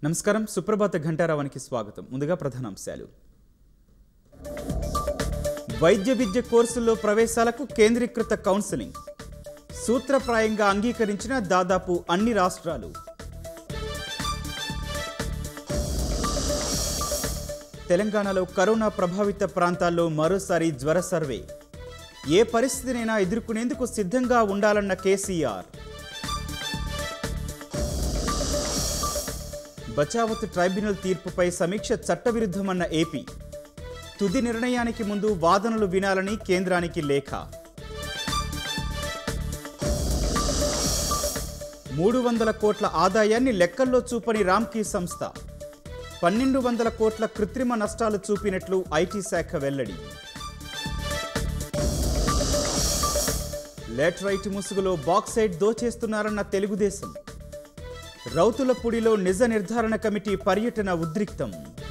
నమస్కారం సుప్రభాత ఘంటారావానికి స్వాగతం ముందుగా ప్రధానాంశాలు వైద్య విద్య కోర్సుల్లో ప్రవేశాలకు కేంద్రీకృత కౌన్సిలింగ్ సూత్రప్రాయంగా అంగీకరించిన దాదాపు అన్ని రాష్ట్రాలు తెలంగాణలో కరోనా ప్రభావిత ప్రాంతాల్లో మరోసారి జ్వర సర్వే ఏ పరిస్థితినైనా ఎదుర్కొనేందుకు సిద్ధంగా ఉండాలన్న కేసీఆర్ బచావత్ ట్రైబ్యునల్ తీర్పుపై సమీక్ష చట్టవిరుద్ధమన్న ఏపీ తుది నిర్ణయానికి ముందు వాదనలు వినాలని కేంద్రానికి లేఖ మూడు వందల కోట్ల ఆదాయాన్ని లెక్కల్లో చూపని రామ్కీ సంస్థ పన్నెండు వందల కోట్ల కృత్రిమ నష్టాలు చూపినట్లు ఐటీ శాఖ వెల్లడి లేటరైట్ ముసుగులో బాక్సైట్ దోచేస్తున్నారన్న తెలుగుదేశం రౌతులపూడిలో నిజ నిర్ధారణ కమిటీ పర్యటన ఉద్రిక్తం